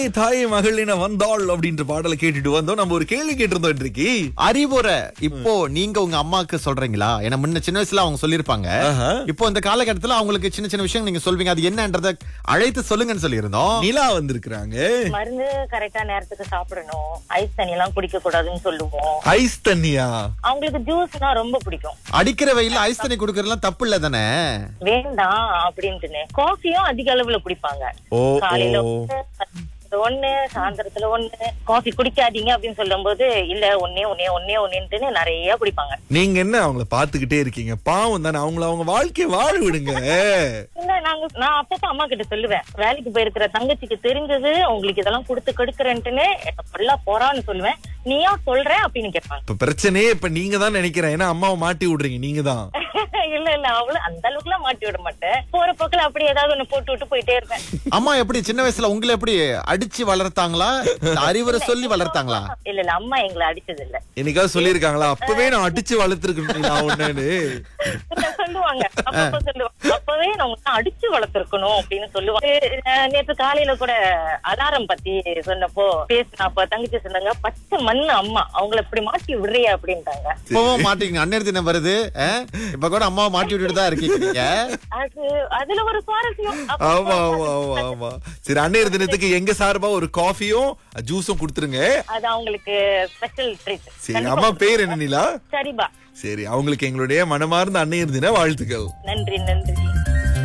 தாயை மகளின வந்தாள் அப்படின்ற பாடலை கேட்டுட்டு வந்தோம் நம்ம ஒரு கேள்வி கேட்டிருந்தோம் இன்றைக்கு அறிவுரை இப்போ நீங்க உங்க அம்மாக்கு சொல்றீங்களா ஏன்னா முன்ன சின்ன வயசுல அவங்க சொல்லிருப்பாங்க ஆஹா. இப்போ இந்த காலகட்டத்துல அவங்களுக்கு சின்ன சின்ன விஷயம் நீங்க சொல்வீங்க அது என்னன்றத அழைத்து சொல்லுங்கன்னு சொல்லியிருந்தோம் நிலா வந்திருக்கிறாங்க மருந்து கரெக்டா நேரத்துக்கு சாப்பிடணும் ஐஸ் தண்ணி எல்லாம் குடிக்க கூடாதுன்னு சொல்லுவோம் ஐஸ் தண்ணியா அவங்களுக்கு ஜூஸ்னா ரொம்ப பிடிக்கும் அடிக்கிற வெயில்ல ஐஸ் தண்ணி குடுக்கறதுலாம் தப்பு இல்ல தானே வேண்டாம் அப்படின்ட்டுன்னு காஃபியும் அதிக அளவுல குடிப்பாங்க ஓ காலையில ஓ ஒண்ணு, ஒண்ணு சாயந்தரத்துல ஒண்ணு காஃபி குடிக்காதீங்க அப்படின்னு சொல்லும்போது இல்ல ஒன்னே ஒன்னே ஒன்னே ஒன்னேன்ட்டுன்னு நிறைய குடிப்பாங்க நீங்க என்ன அவங்கள பாத்துக்கிட்டே இருக்கீங்க பாவம் தானே அவங்கள அவங்க வாழ்க்கைய வாழ விடுங்க இல்ல நாங்க நான் அப்பப்ப அம்மா கிட்ட சொல்லுவேன் வேலைக்கு போயிருக்கிற தங்கச்சிக்கு தெரிஞ்சது உங்களுக்கு இதெல்லாம் கொடுத்து கெடுக்கிறேன்ட்டுன்னு நல்லா போறான்னு சொல்லுவேன் நீயா சொல்ற அப்படின்னு கேட்பாங்க இப்ப பிரச்சனையே இப்ப நீங்க தான் நினைக்கிறேன் ஏன்னா அம்மாவை மாட்டி விடுறீங்க நீங்க தான் இல்ல இல்ல அவ்வளவு அந்த அளவுக்கு எல்லாம் மாட்டி விட மாட்டேன் போற போக்குல அப்படி ஏதாவது ஒண்ணு போட்டு விட்டு போயிட்டே இருப்பேன் அம்மா எப்படி சின்ன வயசுல உங்களை எப்படி அடிச்சு வளர்த்தாங்களா இல்ல அறிவுரை சொல்லி வளர்த்தாங்களா இல்ல இல்ல அம்மா எங்களை அடிச்சது இல்ல என்னைக்காவது சொல்லியிருக்காங்களா அப்பவே நான் அடிச்சு வளர்த்துருக்கேன் நான் ஒண்ணுன்னு இல்ல, சொல்லுவாங்க அப்பப்ப சொல்லுவாங்க அப்பவே நான் உன்னை அடிச்சு வளர்த்திருக்கணும் அப்படின்னு சொல்லுவாங்க அஹ் நேத்து காலையில கூட அலாரம் பத்தி சொன்னப்போ பேசினப்ப தங்கச்சி சொன்னாங்க பச்சை மண்ணு அம்மா அவங்கள இப்படி மாட்டி விடுறியா அப்படின்ட்டாங்க இப்பவும் மாட்டீங்க அன்னையர் தினம் வருது அஹ்? இப்ப கூட அம்மாவை மாட்டி விட்டுட்டு தான் இருக்கீங்க நீங்க அது அதுல ஒரு சுவாரஸ்யம் அப்ப ஆமா ஆமா ஆமா ஆமா சரி அன்னையர் தினத்துக்கு எங்க சார்பா ஒரு காஃபியும் ஜூஸும் கொடுத்துருங்க அது அவங்களுக்கு ஸ்பெஷல் ட்ரீட் சரி அம்மா பேர் என்ன நிலா சரிபா சரி அவங்களுக்கு எங்களுடைய மனமார்ந்த அன்னையர் தின வாழ்த்துக்கள் நன்றி நன்றி